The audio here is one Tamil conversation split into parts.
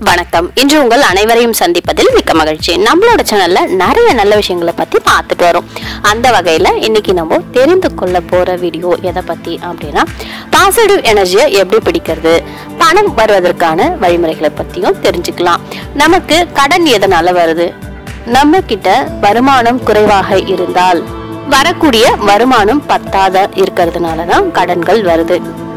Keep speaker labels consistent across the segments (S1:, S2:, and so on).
S1: வணக்கம் இன்று உங்கள் அனைவரையும் சந்திப்பதில் மிக்க மகிழ்ச்சி நம்மளோட சேனல்ல நிறைய நல்ல விஷயங்களை பத்தி பார்த்துட்டு வரோம் அந்த வகையில இன்னைக்கு நம்ம தெரிந்து கொள்ள போற வீடியோ எதை பத்தி அப்படின்னா பாசிட்டிவ் எனர்ஜியை எப்படி பிடிக்கிறது பணம் வருவதற்கான வழிமுறைகளை பத்தியும் தெரிஞ்சுக்கலாம் நமக்கு கடன் எதனால வருது நம்ம கிட்ட வருமானம் குறைவாக இருந்தால் வரக்கூடிய வருமானம் பத்தாத இருக்கிறதுனால தான் கடன்கள் வருது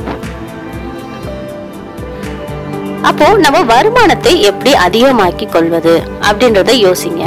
S1: அப்போ நம்ம வருமானத்தை எப்படி அதிகமாக்கி கொள்வது அப்படின்றத யோசிங்க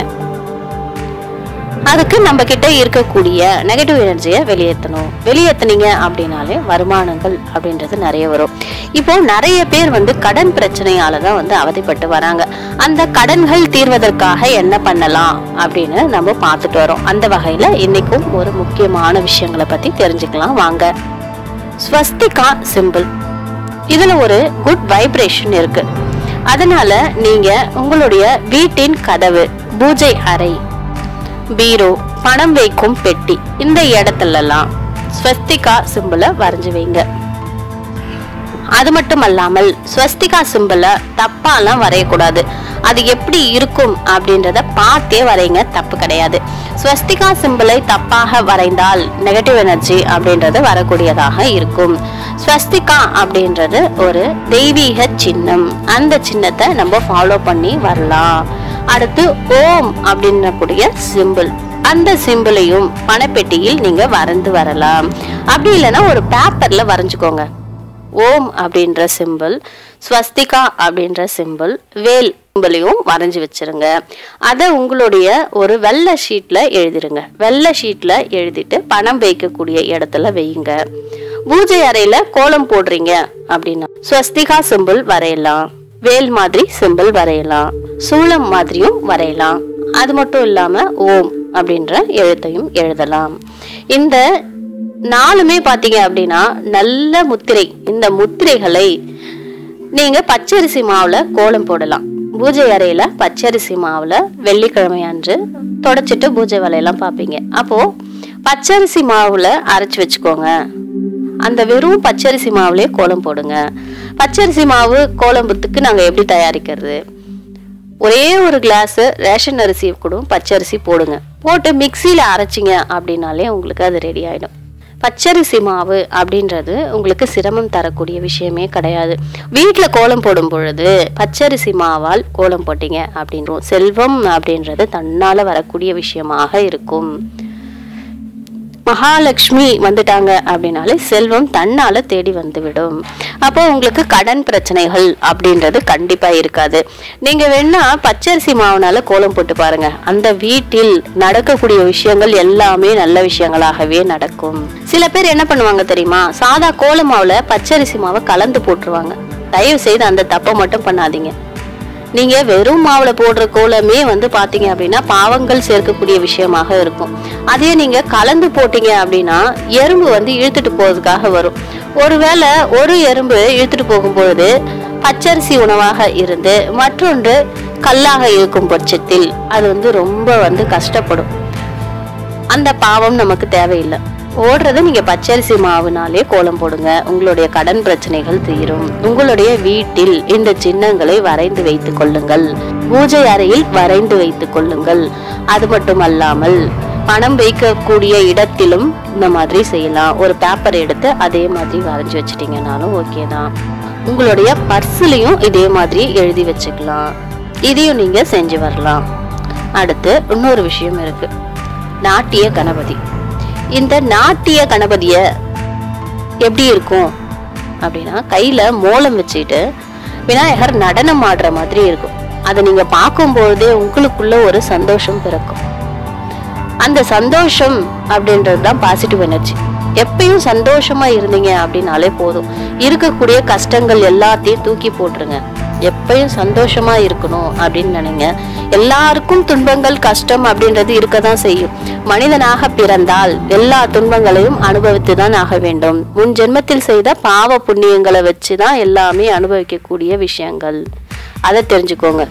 S1: அதுக்கு நம்ம கிட்ட இருக்கக்கூடிய நெகட்டிவ் எனர்ஜியை வெளியேற்றணும் வெளியேத்துனீங்க அப்படின்னாலே வருமானங்கள் அப்படின்றது நிறைய வரும் இப்போ நிறைய பேர் வந்து கடன் பிரச்சனையால தான் வந்து அவதிப்பட்டு வராங்க அந்த கடன்கள் தீர்வதற்காக என்ன பண்ணலாம் அப்படின்னு நம்ம பார்த்துட்டு வரோம் அந்த வகையில இன்னைக்கும் ஒரு முக்கியமான விஷயங்களை பத்தி தெரிஞ்சுக்கலாம் வாங்க ஸ்வஸ்திகா சிம்பிள் இதுல ஒரு குட் வைப்ரேஷன் இருக்கு அதனால நீங்க உங்களுடைய வீட்டின் கதவு பூஜை அறை பீரோ பணம் வைக்கும் பெட்டி இந்த இடத்துலலாம் ஸ்வஸ்திகா சிம்பிளை வரைஞ்சு வைங்க அது மட்டும் அல்லாமல் ஸ்வஸ்திகா சிம்பிளை தப்பாலாம் வரையக்கூடாது அது எப்படி இருக்கும் அப்படின்றத பார்த்தே வரைங்க தப்பு கிடையாது ஸ்வஸ்திகா சிம்பிளை தப்பாக வரைந்தால் நெகட்டிவ் எனர்ஜி அப்படின்றது வரக்கூடியதாக இருக்கும் ஸ்வஸ்திகா அப்படின்றது ஒரு தெய்வீக சின்னம் அந்த சின்னத்தை நம்ம ஃபாலோ பண்ணி வரலாம் அடுத்து ஓம் அப்படின்னக்கூடிய சிம்பிள் அந்த சிம்பிளையும் பணப்பெட்டியில் நீங்க வரைந்து வரலாம் அப்படி இல்லைன்னா ஒரு பேப்பர்ல வரைஞ்சுக்கோங்க ஓம் அப்படின்ற சிம்பிள் ஸ்வஸ்திகா அப்படின்ற சிம்பிள் வேல் சிம்பிளையும் வரைஞ்சி வச்சிருங்க அதை உங்களுடைய ஒரு வெள்ளை ஷீட்ல எழுதிருங்க வெள்ளை ஷீட்ல எழுதிட்டு பணம் வைக்கக்கூடிய இடத்துல வையுங்க பூஜை அறையில கோலம் போடுறீங்க அப்படின்னா ஸ்வஸ்திகா சிம்பிள் வரையலாம் வேல் மாதிரி சிம்பிள் வரையலாம் சூளம் மாதிரியும் வரையலாம் அது மட்டும் இல்லாம ஓம் அப்படின்ற எழுத்தையும் எழுதலாம் இந்த நாலுமே பாத்தீங்க அப்படின்னா நல்ல முத்திரை இந்த முத்திரைகளை நீங்க பச்சரிசி மாவுல கோலம் போடலாம் பூஜை அறையில பச்சரிசி மாவுல வெள்ளிக்கிழமை அன்று தொடச்சிட்டு பூஜை வேலையெல்லாம் பார்ப்பீங்க அப்போ பச்சரிசி மாவுல அரைச்சு வச்சுக்கோங்க அந்த வெறும் பச்சரிசி மாவுலயே கோலம் போடுங்க பச்சரிசி மாவு கோலம்புத்துக்கு நாங்க எப்படி தயாரிக்கிறது ஒரே ஒரு கிளாஸ் ரேஷன் அரிசி கூட பச்சரிசி போடுங்க போட்டு மிக்சியில் அரைச்சிங்க அப்படின்னாலே உங்களுக்கு அது ரெடி ஆகிடும் பச்சரிசி மாவு அப்படின்றது உங்களுக்கு சிரமம் தரக்கூடிய விஷயமே கிடையாது வீட்டில் கோலம் போடும் பொழுது பச்சரிசி மாவால் கோலம் போட்டீங்க அப்படின்றோம் செல்வம் அப்படின்றது தன்னால் வரக்கூடிய விஷயமாக இருக்கும் மகாலட்சுமி வந்துட்டாங்க அப்படின்னாலே செல்வம் தன்னால தேடி வந்துவிடும் அப்போ உங்களுக்கு கடன் பிரச்சனைகள் அப்படின்றது கண்டிப்பா இருக்காது நீங்க வேணா பச்சரிசி மாவுனால கோலம் போட்டு பாருங்க அந்த வீட்டில் நடக்கக்கூடிய விஷயங்கள் எல்லாமே நல்ல விஷயங்களாகவே நடக்கும் சில பேர் என்ன பண்ணுவாங்க தெரியுமா சாதா கோல மாவுல பச்சரிசி மாவை கலந்து போட்டுருவாங்க தயவு செய்து அந்த தப்பை மட்டும் பண்ணாதீங்க நீங்க வெறும் மாவுல போடுற கோலமே வந்து பாத்தீங்க அப்படின்னா பாவங்கள் சேர்க்கக்கூடிய விஷயமாக இருக்கும் அதே நீங்க கலந்து போட்டீங்க அப்படின்னா எறும்பு வந்து இழுத்துட்டு போறதுக்காக வரும் ஒருவேளை ஒரு எறும்பு இழுத்துட்டு போகும்பொழுது பச்சரிசி உணவாக இருந்து மற்றொன்று கல்லாக இருக்கும் பட்சத்தில் அது வந்து ரொம்ப வந்து கஷ்டப்படும் அந்த பாவம் நமக்கு தேவையில்லை ஓடுறது நீங்க பச்சரிசி மாவுனாலே கோலம் போடுங்க உங்களுடைய கடன் பிரச்சனைகள் தீரும் உங்களுடைய வீட்டில் இந்த சின்னங்களை வரைந்து வைத்துக் கொள்ளுங்கள் பூஜை அறையில் வரைந்து வைத்துக் கொள்ளுங்கள் அது மட்டுமல்லாமல் பணம் வைக்கக்கூடிய இடத்திலும் இந்த மாதிரி செய்யலாம் ஒரு பேப்பர் எடுத்து அதே மாதிரி வரைஞ்சி வச்சிட்டீங்கனாலும் ஓகே தான் உங்களுடைய பர்ஸ்லயும் இதே மாதிரி எழுதி வச்சுக்கலாம் இதையும் நீங்க செஞ்சு வரலாம் அடுத்து இன்னொரு விஷயம் இருக்கு நாட்டிய கணபதி இந்த நாட்டிய கணபதிய எப்படி இருக்கும் அப்படின்னா கையில மோளம் வச்சுட்டு விநாயகர் நடனம் ஆடுற மாதிரி இருக்கும் அதை நீங்க பார்க்கும்பொழுதே உங்களுக்குள்ள ஒரு சந்தோஷம் பிறக்கும் அந்த சந்தோஷம் அப்படின்றது தான் பாசிட்டிவ் எனர்ஜி எப்பயும் சந்தோஷமா இருந்தீங்க அப்படின்னாலே போதும் இருக்கக்கூடிய கஷ்டங்கள் எல்லாத்தையும் தூக்கி போட்டுருங்க எப்பயும் சந்தோஷமா இருக்கணும் அப்படின்னு நினைங்க எல்லாருக்கும் துன்பங்கள் கஷ்டம் அப்படின்றது இருக்கதான் செய்யும் மனிதனாக பிறந்தால் எல்லா துன்பங்களையும் அனுபவித்து தான் ஆக வேண்டும் முன் ஜென்மத்தில் செய்த பாவ புண்ணியங்களை வச்சு தான் எல்லாமே அனுபவிக்கக்கூடிய விஷயங்கள் அதை தெரிஞ்சுக்கோங்க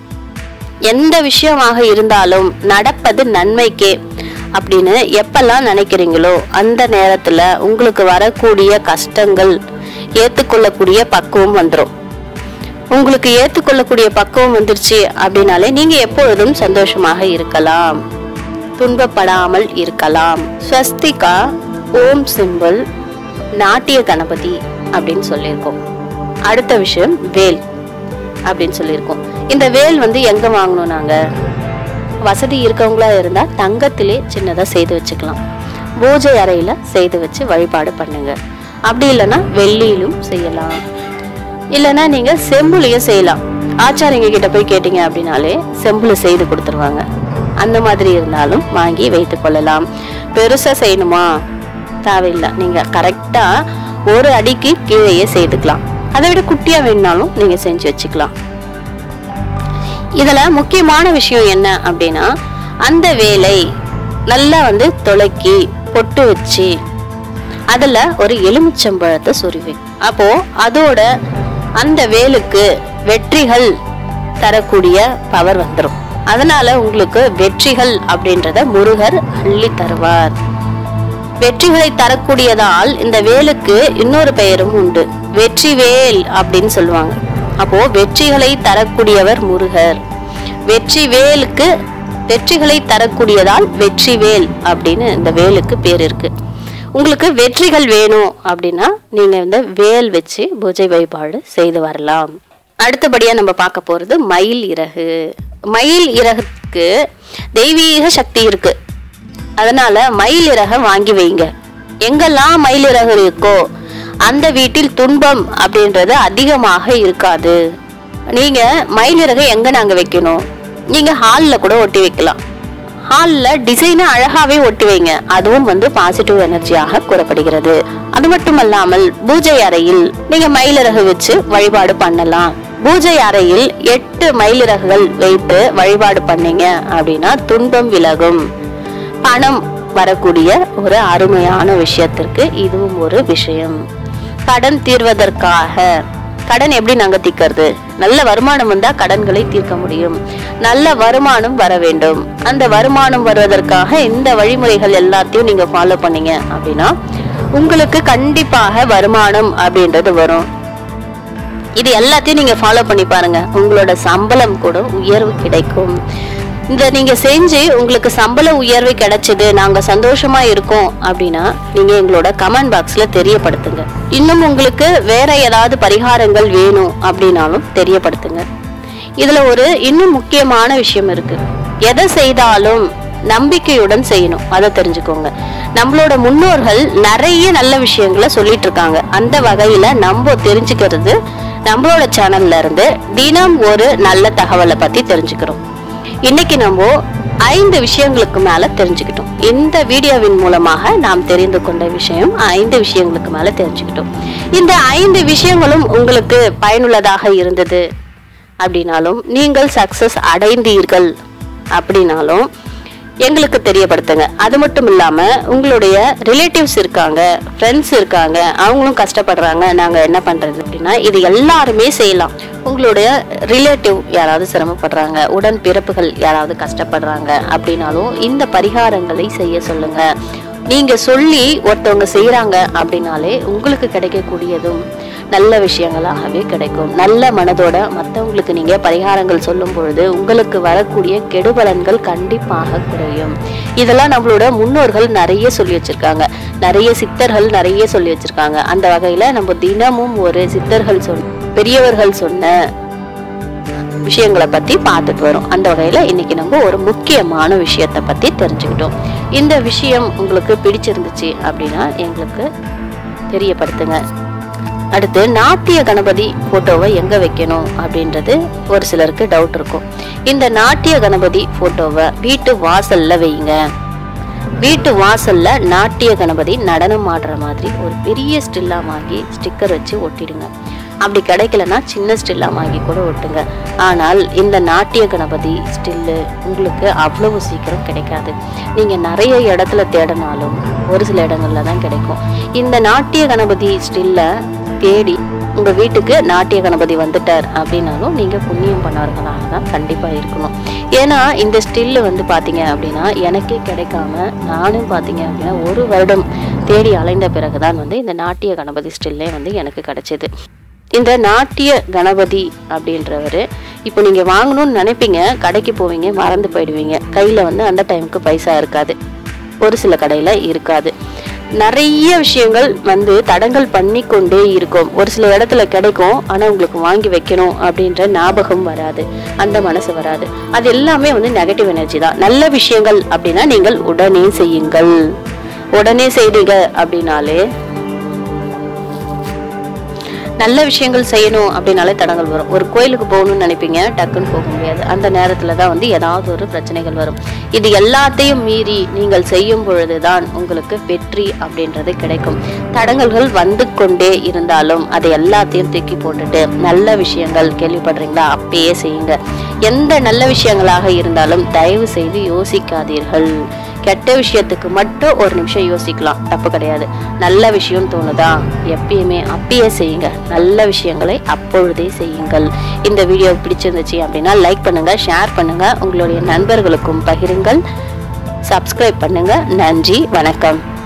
S1: எந்த விஷயமாக இருந்தாலும் நடப்பது நன்மைக்கே அப்படின்னு எப்பெல்லாம் நினைக்கிறீங்களோ அந்த நேரத்துல உங்களுக்கு வரக்கூடிய கஷ்டங்கள் ஏத்துக்கொள்ளக்கூடிய பக்குவம் வந்துடும் உங்களுக்கு ஏற்றுக்கொள்ளக்கூடிய பக்குவம் வந்துருச்சு அப்படின்னாலே நீங்க எப்பொழுதும் சந்தோஷமாக இருக்கலாம் துன்பப்படாமல் இருக்கலாம் ஸ்வஸ்திகா ஓம் சிம்பிள் நாட்டிய கணபதி அப்படின்னு சொல்லியிருக்கோம் அடுத்த விஷயம் வேல் அப்படின்னு சொல்லியிருக்கோம் இந்த வேல் வந்து எங்க வாங்கணும் நாங்க வசதி இருக்கவங்களா இருந்தா தங்கத்திலே சின்னதா செய்து வச்சுக்கலாம் பூஜை அறையில செய்து வச்சு வழிபாடு பண்ணுங்க அப்படி இல்லைன்னா வெள்ளியிலும் செய்யலாம் இல்லைன்னா நீங்க செம்புலையும் செய்யலாம் ஆச்சாரியங்க கிட்ட போய் கேட்டீங்க அப்படின்னாலே செம்புல செய்து கொடுத்துருவாங்க அந்த மாதிரி இருந்தாலும் வாங்கி வைத்துக் கொள்ளலாம் பெருசா செய்யணுமா தேவையில்லை நீங்க கரெக்டா ஒரு அடிக்கு கீழேயே செய்துக்கலாம் அதை விட குட்டியா வேணுனாலும் நீங்க செஞ்சு வச்சுக்கலாம் இதுல முக்கியமான விஷயம் என்ன அப்படின்னா அந்த வேலை நல்லா வந்து துளக்கி பொட்டு வச்சு அதுல ஒரு எலுமிச்சம்பழத்தை சொருவி அப்போ அதோட அந்த வேலுக்கு வெற்றிகள் தரக்கூடிய பவர் வந்துடும் அதனால உங்களுக்கு வெற்றிகள் அப்படின்றத முருகர் அள்ளி தருவார் வெற்றிகளை தரக்கூடியதால் இந்த வேலுக்கு இன்னொரு பெயரும் உண்டு வெற்றி வேல் அப்படின்னு சொல்லுவாங்க அப்போ வெற்றிகளை தரக்கூடியவர் முருகர் வெற்றி வேலுக்கு வெற்றிகளை தரக்கூடியதால் வெற்றி வேல் அப்படின்னு இந்த வேலுக்கு பேர் இருக்கு உங்களுக்கு வெற்றிகள் வேணும் அப்படின்னா நீங்க இந்த வேல் வச்சு பூஜை வழிபாடு செய்து வரலாம் அடுத்தபடியா நம்ம பார்க்க போறது மயில் இறகு மயில் இறகுக்கு தெய்வீக சக்தி இருக்கு அதனால மயில் இறக வாங்கி வைங்க எங்கெல்லாம் மயில் இறகு இருக்கோ அந்த வீட்டில் துன்பம் அப்படின்றது அதிகமாக இருக்காது நீங்க மயில் இறகு எங்க நாங்க வைக்கணும் நீங்க ஹால்ல கூட ஒட்டி வைக்கலாம் ஹால்ல டிசைனை அழகாவே ஒட்டி வைங்க அதுவும் வந்து பாசிட்டிவ் எனர்ஜியாக கூறப்படுகிறது அது மட்டுமல்லாமல் பூஜை அறையில் நீங்க மயிலிறகு வச்சு வழிபாடு பண்ணலாம் பூஜை அறையில் எட்டு மயிலிறகுகள் வைத்து வழிபாடு பண்ணீங்க அப்படின்னா துன்பம் விலகும் பணம் வரக்கூடிய ஒரு அருமையான விஷயத்திற்கு இதுவும் ஒரு விஷயம் கடன் தீர்வதற்காக கடன் எப்படி நாங்க தீர்க்கறது நல்ல வருமானம் வந்தா கடன்களை தீர்க்க முடியும் நல்ல வருமானம் வர வேண்டும் அந்த வருமானம் வருவதற்காக இந்த வழிமுறைகள் எல்லாத்தையும் நீங்க ஃபாலோ பண்ணீங்க அப்படின்னா உங்களுக்கு கண்டிப்பாக வருமானம் அப்படின்றது வரும் இது எல்லாத்தையும் நீங்க ஃபாலோ பண்ணி பாருங்க உங்களோட சம்பளம் கூட உயர்வு கிடைக்கும் இந்த நீங்க செஞ்சு உங்களுக்கு சம்பள உயர்வு கிடைச்சது நாங்க சந்தோஷமா இருக்கோம் அப்படின்னா நீங்க எங்களோட கமெண்ட் பாக்ஸ்ல தெரியப்படுத்துங்க இன்னும் உங்களுக்கு வேற ஏதாவது பரிகாரங்கள் வேணும் அப்படின்னாலும் தெரியப்படுத்துங்க இதுல ஒரு இன்னும் முக்கியமான விஷயம் இருக்கு எதை செய்தாலும் நம்பிக்கையுடன் செய்யணும் அதை தெரிஞ்சுக்கோங்க நம்மளோட முன்னோர்கள் நிறைய நல்ல விஷயங்களை சொல்லிட்டு இருக்காங்க அந்த வகையில நம்ம தெரிஞ்சுக்கிறது நம்மளோட சேனல்ல இருந்து தினம் ஒரு நல்ல தகவலை பத்தி தெரிஞ்சுக்கிறோம் இன்னைக்கு நம்ம ஐந்து விஷயங்களுக்கு மேல தெரிஞ்சுக்கிட்டோம் இந்த வீடியோவின் மூலமாக நாம் தெரிந்து கொண்ட விஷயம் ஐந்து விஷயங்களுக்கு மேல தெரிஞ்சுக்கிட்டோம் இந்த ஐந்து விஷயங்களும் உங்களுக்கு பயனுள்ளதாக இருந்தது அப்படின்னாலும் நீங்கள் சக்சஸ் அடைந்தீர்கள் அப்படின்னாலும் எங்களுக்கு தெரியப்படுத்துங்க அது மட்டும் இல்லாம உங்களுடைய ரிலேட்டிவ்ஸ் இருக்காங்க ஃப்ரெண்ட்ஸ் இருக்காங்க அவங்களும் கஷ்டப்படுறாங்க நாங்க என்ன பண்றது அப்படின்னா இது எல்லாருமே செய்யலாம் உங்களுடைய ரிலேட்டிவ் யாராவது சிரமப்படுறாங்க உடன் பிறப்புகள் யாராவது கஷ்டப்படுறாங்க அப்படின்னாலும் இந்த பரிகாரங்களை செய்ய சொல்லுங்க நீங்க சொல்லி ஒருத்தவங்க செய்யறாங்க அப்படின்னாலே உங்களுக்கு கிடைக்கக்கூடியதும் நல்ல விஷயங்களாகவே கிடைக்கும் நல்ல மனதோட மற்றவங்களுக்கு நீங்க பரிகாரங்கள் சொல்லும் பொழுது உங்களுக்கு வரக்கூடிய கெடுபலன்கள் கண்டிப்பாக குறையும் இதெல்லாம் நம்மளோட முன்னோர்கள் நிறைய சொல்லி வச்சிருக்காங்க நிறைய சித்தர்கள் நிறைய சொல்லி வச்சிருக்காங்க அந்த வகையில நம்ம தினமும் ஒரு சித்தர்கள் சொன்ன பெரியவர்கள் சொன்ன விஷயங்களை பத்தி பார்த்துட்டு வரோம் அந்த வகையில இன்னைக்கு நம்ம ஒரு முக்கியமான விஷயத்தை பத்தி தெரிஞ்சுக்கிட்டோம் இந்த விஷயம் உங்களுக்கு பிடிச்சிருந்துச்சு அப்படின்னா எங்களுக்கு தெரியப்படுத்துங்க அடுத்து நாட்டிய கணபதி போட்டோவை எங்க வைக்கணும் அப்படின்றது ஒரு சிலருக்கு டவுட் இருக்கும் இந்த நாட்டிய கணபதி போட்டோவை வீட்டு வாசல்ல வைங்க வீட்டு வாசல்ல நாட்டிய கணபதி நடனம் ஆடுற மாதிரி ஒரு பெரிய ஸ்டில்லா வாங்கி ஸ்டிக்கர் வச்சு ஒட்டிடுங்க அப்படி கிடைக்கலன்னா சின்ன ஸ்டில்லா வாங்கி கூட ஒட்டுங்க ஆனால் இந்த நாட்டிய கணபதி ஸ்டில்லு உங்களுக்கு அவ்வளவு சீக்கிரம் கிடைக்காது நீங்க நிறைய இடத்துல தேடினாலும் ஒரு சில இடங்கள்ல தான் கிடைக்கும் இந்த நாட்டிய கணபதி ஸ்டில்ல தேடி உங்க வீட்டுக்கு நாட்டிய கணபதி வந்துட்டார் அப்படின்னாலும் நீங்க புண்ணியம் பண்ணவர்களாக தான் கண்டிப்பா இருக்கணும் ஏன்னா இந்த ஸ்டில்லு வந்து பாத்தீங்க அப்படின்னா எனக்கே கிடைக்காம நானும் பாத்தீங்க அப்படின்னா ஒரு வருடம் தேடி அலைந்த பிறகுதான் வந்து இந்த நாட்டிய கணபதி ஸ்டில்லே வந்து எனக்கு கிடைச்சது இந்த நாட்டிய கணபதி அப்படின்றவர் இப்போ நீங்கள் வாங்கணும்னு நினைப்பீங்க கடைக்கு போவீங்க மறந்து போயிடுவீங்க கையில் வந்து அந்த டைமுக்கு பைசா இருக்காது ஒரு சில கடையில் இருக்காது நிறைய விஷயங்கள் வந்து தடங்கல் பண்ணி கொண்டே இருக்கும் ஒரு சில இடத்துல கிடைக்கும் ஆனால் உங்களுக்கு வாங்கி வைக்கணும் அப்படின்ற ஞாபகம் வராது அந்த மனசு வராது அது எல்லாமே வந்து நெகட்டிவ் எனர்ஜி தான் நல்ல விஷயங்கள் அப்படின்னா நீங்கள் உடனே செய்யுங்கள் உடனே செய்தீங்க அப்படின்னாலே நல்ல விஷயங்கள் செய்யணும் அப்படின்னாலே தடங்கள் வரும் ஒரு கோயிலுக்கு போகணும்னு நினைப்பீங்க டக்குன்னு போக முடியாது அந்த நேரத்துல தான் வந்து ஏதாவது ஒரு பிரச்சனைகள் வரும் இது எல்லாத்தையும் மீறி நீங்கள் செய்யும் பொழுதுதான் உங்களுக்கு வெற்றி அப்படின்றது கிடைக்கும் தடங்கல்கள் வந்து கொண்டே இருந்தாலும் அதை எல்லாத்தையும் தூக்கி போட்டுட்டு நல்ல விஷயங்கள் கேள்விப்படுறீங்களா அப்பயே செய்யுங்க எந்த நல்ல விஷயங்களாக இருந்தாலும் தயவு செய்து யோசிக்காதீர்கள் கெட்ட விஷயத்துக்கு மட்டும் ஒரு நிமிஷம் யோசிக்கலாம் தப்பு கிடையாது நல்ல விஷயம் தோணுதா எப்பயுமே அப்பயே செய்யுங்க நல்ல விஷயங்களை அப்பொழுதே செய்யுங்கள் இந்த வீடியோ பிடிச்சிருந்துச்சு அப்படின்னா லைக் பண்ணுங்க ஷேர் பண்ணுங்க உங்களுடைய நண்பர்களுக்கும் பகிருங்கள் சப்ஸ்கிரைப் பண்ணுங்க நன்றி வணக்கம்